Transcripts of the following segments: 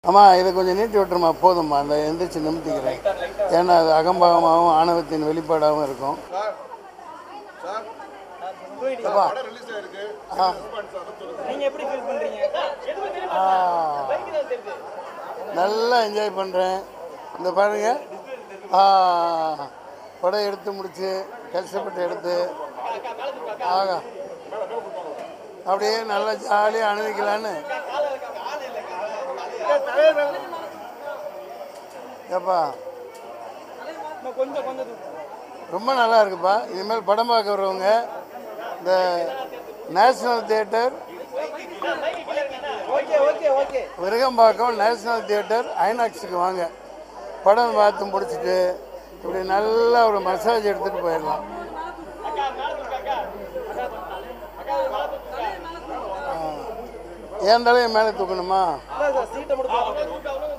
அம்மா இதை கொஞ்சம் நீட்டி விட்டுருமா போதும்மா அந்த எந்திரிச்சு நிமித்திக்கிறேன் ஏன்னா அது அகம்பாகமாகவும் ஆணவத்தின் வெளிப்பாடாகவும் இருக்கும் அப்பா. ஆ. நீங்க எப்படி ஃபீல் பண்றீங்க ஆ. நல்லா என்ஜாய் பண்ணுறேன் இந்த பாருங்க ஆ, படம் எடுத்து முடிச்சு கஷ்டப்பட்டு எடுத்து ஆகா அப்படியே நல்லா ஜாலியாக அனுபவிக்கலான்னு ஏப்பா இன்னும் கொஞ்சம் கொஞ்சம் தூரம். ரொம்ப நல்லா இருக்குப்பா இனிமேல் படம் பார்க்க வரவங்க இந்த national theatre okay okay okay Virugambakkam national theatre ஐநாக்ஸுக்கு வாங்க படம் பார்த்து முடிச்சுட்டு இப்படி நல்லா ஒரு மசாஜ் எடுத்துகிட்டு போயிடலாம் ஆ. என் தலையை மேலே தூக்கணுமா இல்ல சார் சீட்டை மட்டும்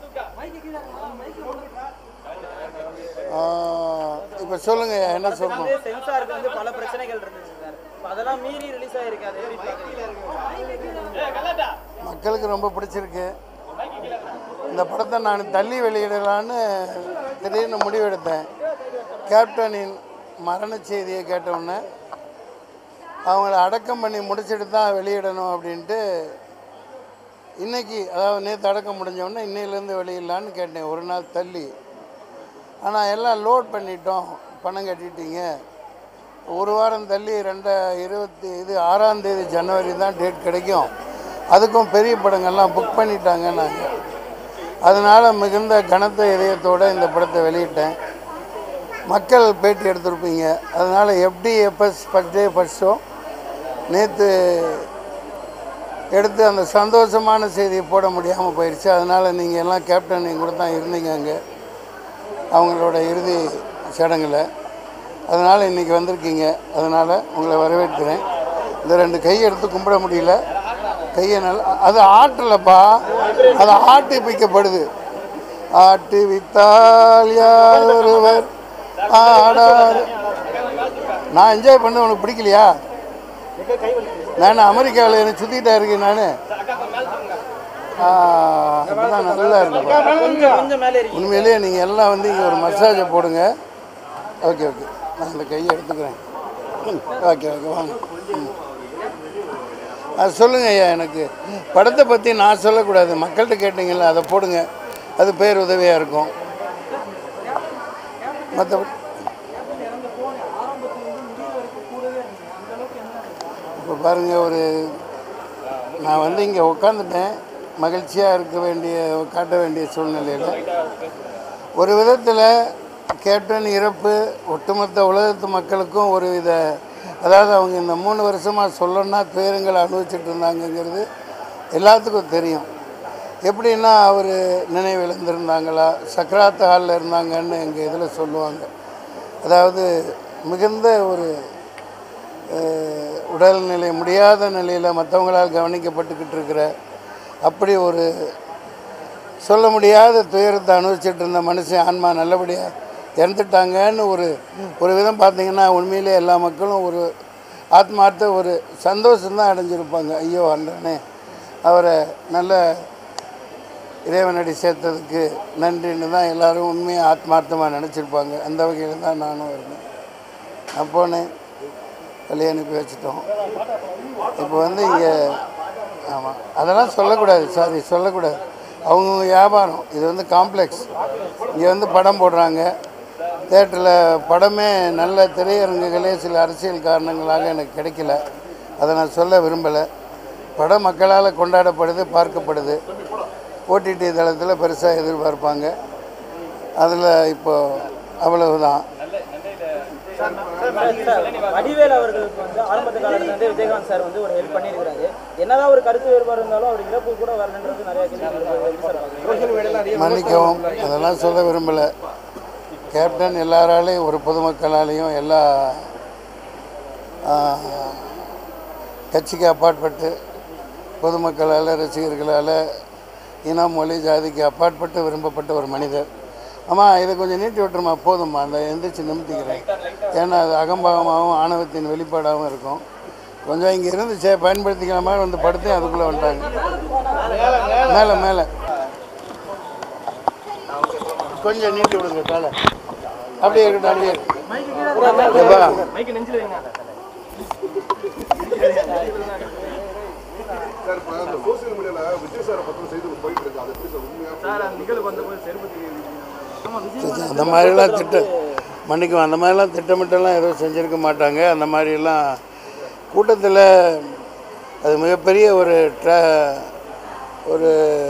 இப்போ சொல்லுங்கள் என்ன சொல்லணும் வந்து சென்சாருக்கு வந்து பல பிரச்சனைகள் இருந்துச்சு சார் இப்ப அதெல்லாம் மீறி ரிலீஸ் ஆயிருக்கு அது எப்படி பாக்குறீங்க மக்களுக்கு ரொம்ப பிடிச்சிருக்கு இந்த படத்தை நான் தள்ளி வெளியிடலான்னு திடீர்னு முடிவெடுத்தேன் கேப்டனின் மரண செய்தியை கேட்டவுடனே அவங்கள அடக்கம் பண்ணி முடிச்சுட்டு தான் வெளியிடணும் அப்படின்ட்டு இன்னைக்கு அதாவது நேற்று அடக்கம் முடிஞ்ச உடனே இன்னையிலேருந்து வெளியிடலான்னு கேட்டேன் ஒரு நாள் தள்ளி ஆனால் எல்லாம் லோட் பண்ணிட்டோம் பணம் கட்டிட்டீங்க ஒரு வாரம் தள்ளி ரெண்டா இருபத்தி இது ஆறாம் தேதி ஜனவரி தான் டேட் கிடைக்கும் அதுக்கும் பெரிய படங்கள்லாம் புக் பண்ணிட்டாங்க நாங்கள் அதனால் மிகுந்த கனத்த இதயத்தோடு இந்த படத்தை வெளியிட்டேன் மக்கள் பேட்டி எடுத்திருப்பீங்க அதனால் எப்படி எப்போ ஃபஸ்ட் டே ஃபஸ்ட் ஷோ நேற்று எடுத்து அந்த சந்தோஷமான செய்தியை போட முடியாமல் போயிடுச்சு அதனால் நீங்கள் எல்லாம் கேப்டன் நீங்கள் கூட தான் இருந்தீங்க அங்கே அவங்களோட இறுதி சடங்கில் அதனால் இன்றைக்கி வந்திருக்கீங்க அதனால் உங்களை வரவேற்கிறேன் இந்த ரெண்டு கையை எடுத்து கும்பிட முடியல கையை நல்லா அது ஆட்டலப்பா அது ஆட்டி பிக்கப்படுது ஆட்டி வித்தால் யார் ஒருவர் ஆடார் நான் என்ஜாய் பண்ண உனக்கு பிடிக்கலையா நான் அமெரிக்காவில் எனக்கு சுற்றிட்டா இருக்கேன் நான் அப்படிதான் நல்லா இருக்குப்பா கொஞ்சம் கொஞ்சம் மேலே இருக்கு உண்மையிலேயே நீங்கள் எல்லாம் வந்து இங்கே ஒரு மசாஜை போடுங்க ஓகே ஓகே நான் இந்த கையை எடுத்துக்கிறேன் ம், ஓகே ஓகே வாங்க ம். அது சொல்லுங்க ஐயா எனக்கு படத்தை பற்றி நான் சொல்லக்கூடாது மக்கள்கிட்ட கேட்டீங்கல்ல அதை போடுங்க அது பேர் உதவியாக இருக்கும் மற்றபடி இப்போ பாருங்கள் ஒரு நான் வந்து இங்கே உட்காந்துட்டேன் மகிழ்ச்சியாக இருக்க வேண்டிய காட்ட வேண்டிய சூழ்நிலையில் ஒரு விதத்தில் கேப்டன் இறப்பு ஒட்டுமொத்த உலகத்து மக்களுக்கும் ஒரு வித அதாவது அவங்க இந்த மூணு வருஷமாக சொல்லணும்னா துயரங்களை அனுபவிச்சுட்டு இருந்தாங்கங்கிறது எல்லாத்துக்கும் தெரியும் எப்படின்னா அவர் நினைவு இழந்திருந்தாங்களா சக்கராத்து ஹாலில் இருந்தாங்கன்னு எங்கள் இதில் சொல்லுவாங்க அதாவது மிகுந்த ஒரு அஹ், உடல்நிலை முடியாத நிலையில் மற்றவங்களால் கவனிக்கப்பட்டுக்கிட்டு இருக்கிற அப்படி ஒரு சொல்ல முடியாத துயரத்தை அனுபவிச்சுட்டு இருந்த மனுஷன் ஆன்மா நல்லபடியாக இறந்துட்டாங்கன்னு ஒரு ஒரு விதம் பார்த்தீங்கன்னா உண்மையிலே எல்லா மக்களும் ஒரு ஆத்மார்த்த ஒரு சந்தோஷம்தான் அடைஞ்சிருப்பாங்க ஐயோ அன்றனே அவரை நல்ல இறைவனடி சேர்த்ததுக்கு நன்றின்னு தான் எல்லாரும் உண்மையாக ஆத்மார்த்தமாக நினச்சிருப்பாங்க அந்த வகையில் தான் நானும் இருந்தேன் நான் போனேன் வெளியே அனுப்பி வச்சுட்டோம் இப்போ வந்து இங்கே ஆமாம் அதெல்லாம் சொல்லக்கூடாது சாரி சொல்லக்கூடாது அவங்க வியாபாரம் இது வந்து காம்ப்ளெக்ஸ் இங்கே வந்து படம் போடுறாங்க தேட்டரில் படமே நல்ல திரையரங்குகளே சில அரசியல் காரணங்களாக எனக்கு கிடைக்கல அதை நான் சொல்ல விரும்பலை படம் மக்களால் கொண்டாடப்படுது பார்க்கப்படுது ஓடிடி தளத்தில் பெருசாக எதிர்பார்ப்பாங்க அதில் இப்போ அவ்வளவுதான் வடிவேல் அவர்களுக்கு வந்து ஆரம்பத்து காலத்துல வந்து விஜயகாந்த் சார் வந்து ஒரு ஹெல்ப் பண்ணியிருக்காரு என்னதான் ஒரு கருத்து வேறுபாடு இருந்தாலும் அவர் இறப்பு கூட வரலன்றது நிறைய கேள்வி எப்படி சார் பாக்குறீங்க? மன்னிக்கவும் அதெல்லாம் சொல்ல விரும்பலை கேப்டன் எல்லாராலையும் ஒரு பொதுமக்களாலேயும் எல்லா ஆ, கட்சிக்கு அப்பாற்பட்டு பொதுமக்களால் ரசிகர்களால் இனம் மொழி ஜாதிக்கு அப்பாற்பட்டு விரும்பப்பட்ட ஒரு மனிதர் அம்மா இதை கொஞ்சம் நீட்டி விட்டுருமா போதும்மா அந்த எந்திரிச்சு நிமித்திக்கிறேன் ஏன்னா அது அகம்பாகமாகவும் ஆணவத்தின் வெளிப்பாடாகவும் இருக்கும் கொஞ்சம் இங்கே இருந்துச்சே பயன்படுத்திக்கிற மாதிரி வந்து படுத்து அதுக்குள்ளே வந்துட்டாங்க மேலே மேலே கொஞ்சம் நீட்டி விடுங்க காலை அப்படியே இருக்கட்டும் அப்படியே ஏப்பா, மைக்கு நெஞ்சில் வைங்க சார் இப்போ அந்த சோசியல் மீடியாவில் விஜய் சாரை பற்றி செய்தி போயிட்டு இருக்கு அது எப்படி சார் உண்மையாக சார் அந்த நிகழ்வு வந்தபோது செருப்பு ஆமா விஜய் அந்த மாதிரிலாம் திட்டம் மன்னிக்கும் அந்த மாதிரிலாம் திட்டமிட்டெல்லாம் எதுவும் செஞ்சுருக்க மாட்டாங்க அந்த மாதிரிலாம் கூட்டத்தில் அது மிகப்பெரிய ஒரு ட்ரா ஒரு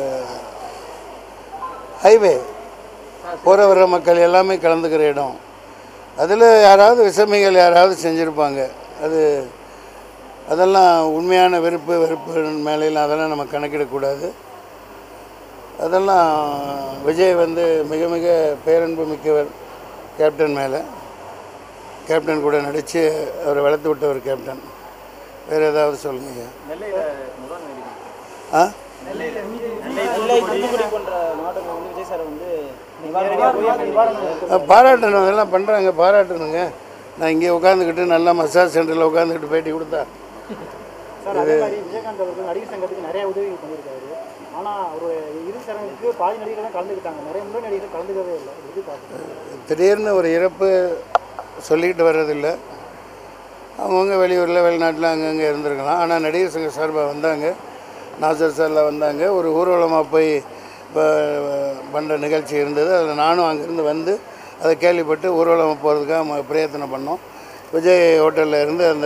ஹைவே போகிற வர மக்கள் எல்லாமே கலந்துக்கிற இடம் அதில் யாராவது விசமிகள் யாராவது செஞ்சுருப்பாங்க அது அதெல்லாம் உண்மையான வெறுப்பு வெறுப்பு மேலையில் அதெல்லாம் நம்ம கணக்கிடக்கூடாது அதெல்லாம் விஜய் வந்து மிக மிக பேரன்பு மிக்கவர் கேப்டன் மேலே கேப்டன் கூட நடித்து அவரை வளர்த்து விட்டவர் கேப்டன் வேறு ஏதாவது சொல்லுங்க ஐயா நெல்லையில் முதல் நடிகர் ஆ நெல்லை தூத்துக்குடி போன்ற மாவட்டங்கள் வந்து விஜய் சார் வந்து நிவாரணம் நிவாரணம் அஹ் பாராட்டணும் அதெல்லாம் பண்ணுறாங்க பாராட்டணுங்க நான் இங்கே உட்காந்துக்கிட்டு நல்லா மசாஜ் சென்டரில் உட்காந்துக்கிட்டு பேட்டி கொடுத்தா சார் அதே மாதிரி விஜயகாந்த் அவர்கள் நடிகர் சங்கத்துக்கு நிறைய உதவிகள் பண்ணியிருக்காரு ஆனால் ஒரு இரு சடங்குக்கு பாதி நடிகர்கள் தான் கலந்துக்கிட்டாங்க நிறைய முன்னணி நடிகர்கள் கலந்துக்கவே இல்லை இது பார்க்குறேன் திடீர்னு ஒரு இறப்பு சொல்லிக்கிட்டு வர்றதில்லை அவங்கவுங்க வெளியூரில் வெளிநாட்டில் அங்கங்கே இருந்திருக்கலாம் ஆனால் நடிகர் சங்க சார்பாக வந்தாங்க நாசர் சார்லாம் வந்தாங்க ஒரு ஊர்வலமாக போய் இப்போ பண்ணுற நிகழ்ச்சி இருந்தது அதில் நானும் அங்கேருந்து வந்து அதை கேள்விப்பட்டு ஊர்வலமாக போகிறதுக்காக ம- பிரயத்தனம் பண்ணோம் விஜய் ஹோட்டலில் இருந்து அந்த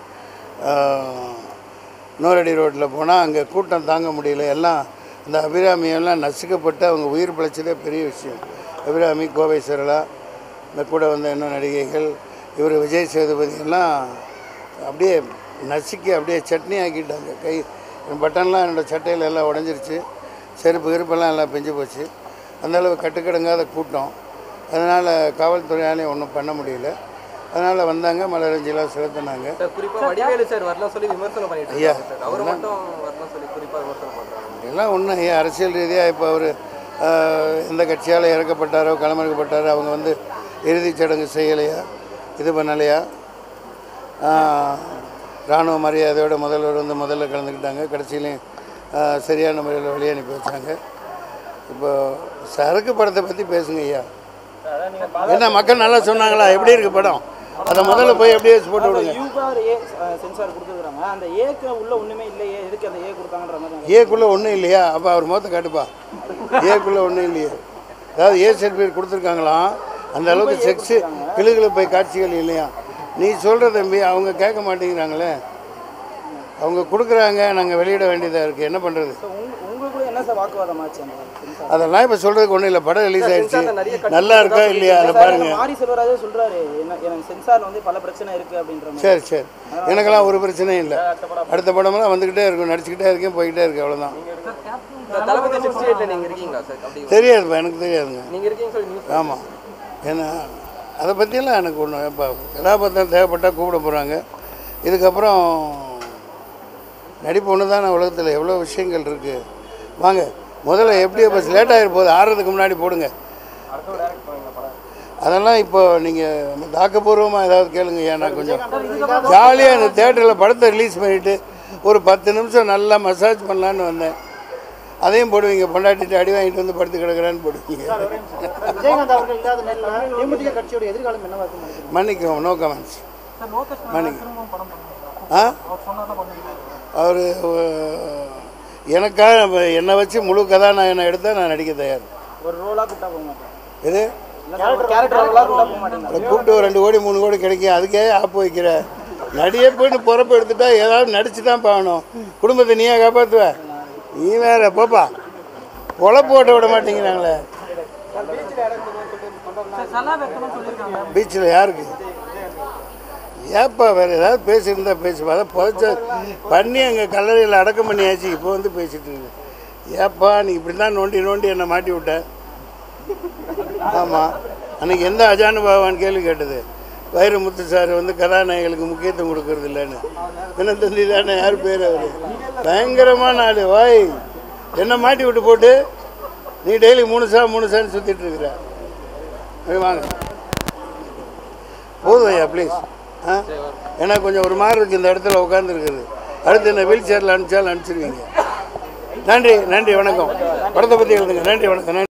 ஆஹ், நூறடி ரோட்டில் போனால் அங்கே கூட்டம் தாங்க முடியல எல்லாம் இந்த அபிராமியெல்லாம் நசுக்கப்பட்டு அவங்க உயிர் பிழைச்சதே பெரிய விஷயம் அபிராமி கோவை சரளா இந்த கூட வந்த இன்னும் நடிகைகள் இவர் விஜய் சேதுபதி எல்லாம் அப்படியே நசுக்கி அப்படியே சட்னி ஆக்கிட்டாங்க கை என் பட்டன்லாம் என்னோடய சட்டையில் எல்லாம் உடஞ்சிருச்சு செருப்பு கிருப்பெல்லாம் எல்லாம் பிஞ்சு போச்சு அந்த அளவு கட்டுக்கடங்காத கூட்டம் அதனால் காவல்துறையாலையும் ஒன்றும் பண்ண முடியல அதனால் வந்தாங்க மலரஞ்சிலாம் செலுத்தினாங்க சார் குறிப்பா வடிவேலு சார் வரலாம் சொல்லி விமர்சனம் பண்ணிட்டு ஐயா, இருக்காங்க சார் அவர் மட்டும் வரலாம் சொல்லி குறிப்பா விமர்சனம் பண்றாங்க எல்லாம் ஒன்றும் ஐயா அரசியல் ரீதியாக இப்போ அவர் எந்த கட்சியால் இறக்கப்பட்டாரோ களமிறக்கப்பட்டாரோ அவங்க வந்து இறுதிச் சடங்கு செய்யலையா இது பண்ணலையா ஆஹ், இராணுவ மரியாதையோட முதல்வர் வந்து முதல்ல கலந்துக்கிட்டாங்க கடைசியிலையும் ஆஹ், சரியான முறையில் வெளியே அனுப்பி வச்சாங்க இப்போ சரக்கு படத்தை பற்றி பேசுங்க ஐயா என்ன மக்கள் நல்லா சொன்னாங்களா எப்படி இருக்கு படம் அதை முதல்ல போய் அப்படியே போட்டு விடுங்க யூகார் ஏ சென்சார் கொடுத்துருக்காங்க அந்த ஏக்கு உள்ள ஒண்ணுமே இல்லையே எதுக்கு அந்த ஏ கொடுத்தாங்கன்ற மாதிரி ஏக்குள்ளே ஒன்றும் இல்லையா அப்போ அவர் முகத்தை காட்டுப்பா ஏக்குள்ளே ஒன்றும் இல்லையா அதாவது ஏ சர்டிஃபிகேட் கொடுத்துருக்காங்களாம் அந்த அளவுக்கு செக்ஸு கிளுகிழு போய் காட்சிகள் இல்லையா நீ சொல்கிற தம்பி அவங்க கேட்க மாட்டேங்கிறாங்களே அவங்க கொடுக்குறாங்க நாங்கள் வெளியிட வேண்டியதாக இருக்குது என்ன பண்ணுறது So, உங்க உங்களுக்குள்ள என்ன சார் வாக்குவாதம் ஆச்சு அந்த சென்சார் அதெல்லாம் இப்போ சொல்கிறதுக்கு ஒன்றும் இல்லை படம் ரிலீஸ் ஆயிடுச்சு சென்சார்ல நிறைய கட்டு நல்லா இருக்கா இல்லையா அதை சார், பாருங்க அந்த மாரி செல்வராஜே சொல்றாரு என்ன எனக்கு சென்சார்ல வந்து பல பிரச்சனை இருக்கு அப்படின்ற மாதிரி சரி சரி எனக்கெல்லாம் ஒரு பிரச்சனையும் இல்லை அடுத்த படமெல்லாம் வந்துக்கிட்டே இருக்கும் நடிச்சுக்கிட்டே இருக்கேன் போய்கிட்டே இருக்கு அவ்வளோதான் சார் தளபதி சிக்ஸ்டி எயிட்ல நீங்க இருக்கீங்களா சார் அப்படி தெரியாதுப்பா எனக்கு தெரியாதுங்க நீங்க இருக்கீங்க சொல்லி நியூஸ் ஆமாம் ஏன்னா அதை பற்றியெல்லாம் எனக்கு ஒன்றும் இப்போ கதாபாத்திரம் தேவைப்பட்டால் கூப்பிட போகிறாங்க இதுக்கப்புறம் நடிப்பு ஒன்று தான் உலகத்தில் எவ்வளோ விஷயங்கள் இருக்குது வாங்க முதல்ல எப்படியோ பஸ் லேட் ஆகிரு போகுது ஆறுறதுக்கு முன்னாடி போடுங்க அதெல்லாம் இப்போ நீங்கள் தாக்கப்பூர்வமாக ஏதாவது கேளுங்க ஏன்னா கொஞ்சம் ஜாலியாக அந்த தேட்டரில் படத்தை ரிலீஸ் பண்ணிவிட்டு ஒரு பத்து நிமிஷம் நல்லா மசாஜ் பண்ணலான்னு வந்தேன் அதையும் போடுவீங்க பொண்டாட்டிட்டு அடி வாங்கிட்டு வந்து படுத்து கிடக்குறான்னு போடுவீங்க விஜயகாந்த் அவர்கள் இல்லாத நேரில் தேமுதிக கட்சியோட எதிர்காலம் என்னவா இருக்கும் நினைக்கிறீங்க மன்னிக்கவும் நோ கமெண்ட்ஸ் மன்னிக்க ஆ அவர் எனக்காக என்னை வச்சு முழு கதாநாயகனை எடுத்தால் நான் நடிக்க தயார் ஒரு ரோலா கூப்பிட்டா போக மாட்டேன் இது கேரக்டர் ரோலா கூப்பிட்டா போக மாட்டேங்க அதை கூப்பிட்டு ஒரு ரெண்டு கோடி மூணு கோடி கிடைக்கும் அதுக்கே ஆப்பு வைக்கிற நடிகை போயிட்டு பொறப்பு எடுத்துட்டா ஏதாவது நடிச்சு தான் பாகணும் குடும்பத்தை நீயே காப்பாற்றுவ நீ வேற போப்பா பொழப்பு ஓட்ட விட மாட்டேங்கிறாங்களே பீச்சில் யாருக்கு ஏப்பா வேற ஏதாவது பேசியிருந்தா பேசுப்பா அதை புதைச்ச பண்ணி அங்கே கல்லறையில் அடக்கம் பண்ணியாச்சு இப்போ வந்து பேசிட்டு இருக்கு ஏப்பா நீ இப்படி தான் நோண்டி நோண்டி என்னை மாட்டி விட்ட ஆமாம் அன்னைக்கு எந்த அஜானு பாவான்னு கேள்வி கேட்டது வைரமுத்து சார் வந்து கதாநாயகர்களுக்கு முக்கியத்துவம் கொடுக்கறது இல்லைன்னு தினத்தந்தி தானே யார் பேர் அவர் பயங்கரமான ஆள் வாய் என்ன மாட்டி விட்டு போட்டு நீ டெய்லி மூணு சா மூணு சான்னு சுற்றிட்டு இருக்கிற போய் வாங்க போதும் ஐயா ப்ளீஸ் ஆ ஏன்னா கொஞ்சம் ஒரு மாதிரி இருக்குது இந்த இடத்துல உட்காந்துருக்குது அடுத்து என்ன வீல் சேரில் அனுப்பிச்சாலும் அனுப்பிச்சிருவீங்க நன்றி நன்றி வணக்கம் படத்தை பற்றி எழுதுங்க நன்றி வணக்கம் நன்றி